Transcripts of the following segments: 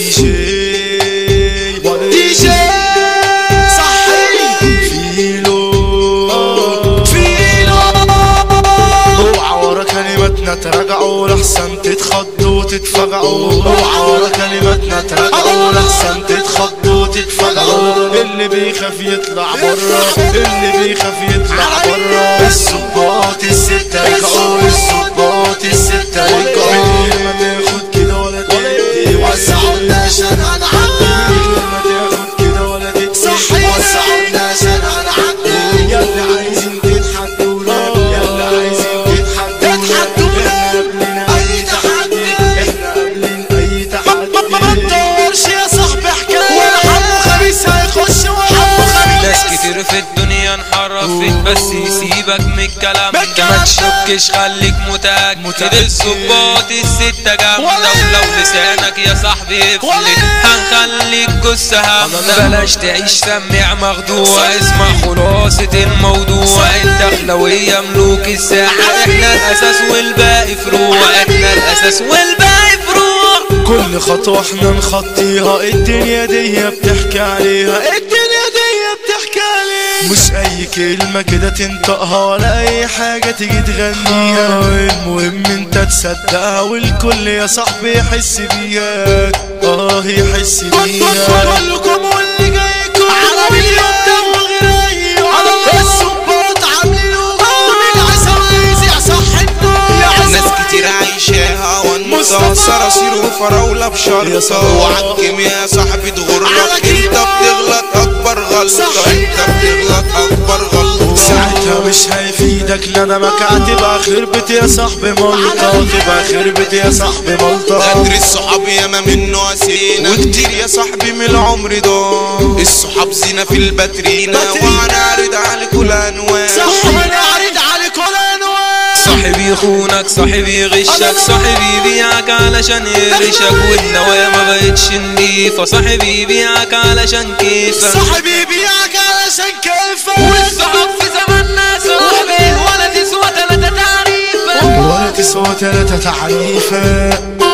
دي جي دي جي صحي فيلو فيلو اوعى ورا كلماتنا تراجعوا لحسن تتخضوا وتتفجعوا اوعى ورا كلماتنا تراجعوا لحسن تتخضوا وتتفجعوا اللي بيخاف يطلع بره اللي بيخاف يطلع بره الصباط الستة رجعوا الصباط الستة رجعوا من غير ما تاخد كده ولا تدي وسعوا عشان هنعدي من غير ما تاخد كده ولا تدي صحيح وسعوا عشان هنعدي يلا عايزين تتحدوا لا يلا عايزين تتحدوا تتحدوا احنا قابلين أي تحدي. احنا قابلين اي ما تحدي تدورش يا صاحبي حكاية ولا حمو خميس هيخش وحمو خميس ناس كتير في الدنيا انحرفت بس يسيبك من الكلام من ده الكلام ما ده. تشكش خليك متأكد متأكد. الظباط الستة جامدة ولا ولو إيه؟ لسانك يا صاحبي ولا يفلت إيه؟ هنخليك جثة هامدة بلاش تعيش سميع مخدوع صح. اسمع خلاصة الموضوع صح. الدخلوية ملوك الساحة احنا الأساس والباقي فروع احنا الأساس والباقي فروع كل خطوة احنا نخطيها الدنيا دي بتحكي عليها الدنيا دي بتحكي عليها مش اي كلمة كده تنطقها ولا اي حاجة تيجي تغنيها المهم انت تصدقها والكل يا صاحبي يحس بيها اه يحس بيها كلكم واللي جايكم عربية دم غير على الصباط عاملين هجوم العساويز يا صح النور يا ناس عساويز كتير عايشاها وانت مصطفى. صراصير وفراولة يا بشرطة صلاح. وعالكيم يا صاحبي تغرك على انت كيمو. بتغلط اكبر غلطة صح. انت بتغلط اكبر غلطة ساعتها مش هيفيدك ندمك هتبقى خربت يا صاحبي ملطة تبقى خربت يا صاحبي ملطة غدر الصحاب ياما منه اسينا وكتير يا صاحبي من العمر ده الصحاب زينة في الباترينا باترينا. وهنعرض عليك كل انواع صح ونعرض على كل انواع صاحبي يخونك صاحبي يغشك صاحبي يبيعك علشان يرشك والنوايا ما بقتش نضيفة صاحبي يبيعك علشان كيفك صاحبي بيعك علشان كيفك والصحاب في زماننا صاحبي ولا تسوى تلاتة تعريفة ولا تسوى تلاتة تعريفة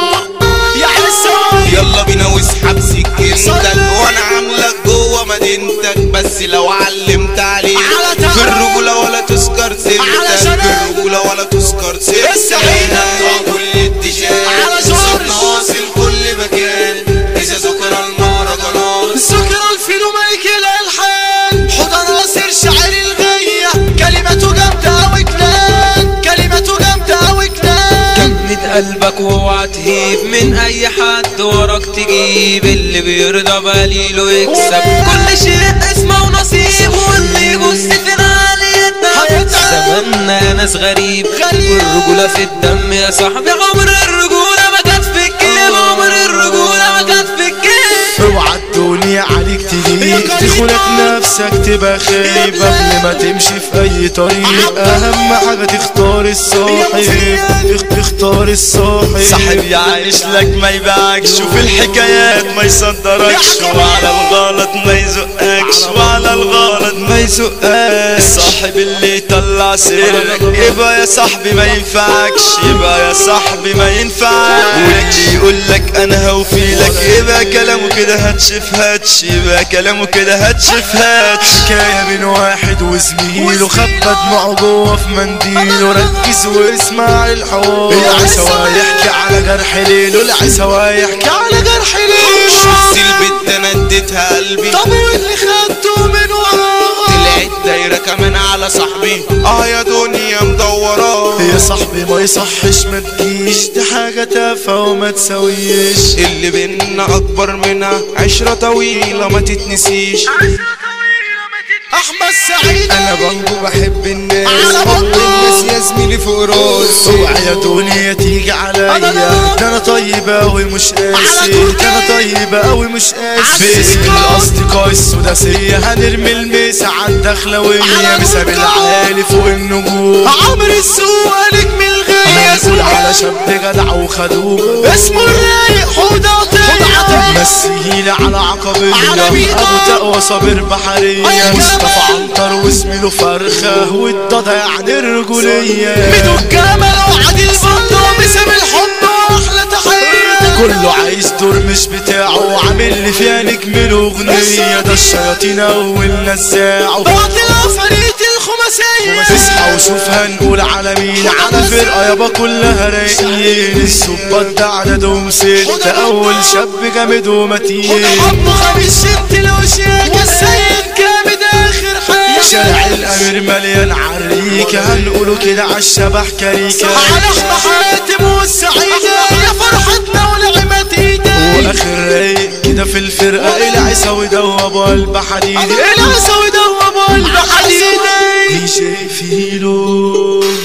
يا عساويز يلا بينا واسحب سكينتك صلي. وانا عاملك جوه مدينتك بس لو علمت عليك على تعب. في الرجولة ولا تذكر سيرتك علشان في إيه؟ الرجولة ولا تذكر سيرتك السعيدة. احنا بتوع كل اتجاه على جورج. صوتنا واصل كل مكان اذا ذكر المهرجانات سكر الفيلو ملك الالحان حضر ناصر شاعر الغية كلمته جامدة اوي كلام كلمته جامدة اوي كلام جمد قلبك واوعى تهيب من اي حد وراك تجيب اللي بيرضى بقليله يكسب كل شيء اسمه ونصيب واللي يبص في ناليتنا هيتعب. زماننا ناس غريب غريب. والرجولة في الدم يا صاحبي عمر الرجولة ما كانت في الجيب عمر الرجولة ما كانت في الجيب اوعى الدنيا عليك يا تجيب قريب. تخونك نفسك تبقى خايب قبل ما تمشي في اي طريق اهم حاجة تختار الصاحب تخ- تختار الصاحب صاحب يعيش لك ما يبيعكش وفي الحكايات ما يصدركش وعلى الغلط ما يزقكش وعلى الغلط ما يزقكش الصاحب اللي يطلع سرك يبقى يا صاحبي ما ينفعكش يبقى يا صاحبي ما ينفعكش واللي يقول لك انا هوفي لك يبقى كلامه كده هتشف هاتش يبقى كلامه كده هتشف هاتش حكاية بين واحد وزميله خبى دموعه جوه في منديله ركز واسمع الحوار العسوى يحكي على جرح ليله العسوى يحكي على جرح ليله شفت البت انا اديتها قلبي طب واللي خدته من وراه طلعت دايرة كمان على صاحبي اه يا دنيا مدورة يا صاحبي ما يصحش ما تجيش دي حاجة تافهة وما تسويش اللي بينا اكبر منها عشرة طويلة ما تتنسيش احمد سعيد انا برضه بحب الناس على حب بطال. الناس يا زميلي فوق راسي اوعى يا دنيا تيجي عليا أنا لا. ده انا طيب اوي مش على قاسي كل ده انا طيب اوي مش قاسي عالسكة. باسم الاصدقاء السداسية هنرمي الميسة على الدخلوية على مساب كل العالي فوق النجوم عمرو السوق نجم الغية هنقول على شاب جدع وخدوم اسمه الرايق حوض عطية مسيلي على عقبية على بيضة. ابو تقوى صابر بحرية أي مصطفى جمال. عنتر واسمه فرخة والضضع يعني الرجولية ميدو الجمل وعدي البطة باسم الحب واحلى تحية كله عايز دور مش بتاعه وعامل لي فيها نجم الاغنيه ده الشياطين اول نزاعه بعت العفاريت الخماسية اصحى وشوف هنقول على مين على فرقة يابا كلها رايقين الظباط ده عددهم ستة أول شاب جامد ومتين حب خميس ست الوشيك السيد جامد آخر حاجة شارع الأمير مليان عريكة هنقوله كده عالشبح كريكة على احنا حاتم والسعيدة يا فرحتنا ونعمة ايدك وآخر رايق كده في الفرقة العيسى ودوب قلب حديدي العسى ودوب البحديدي دي جي فيلو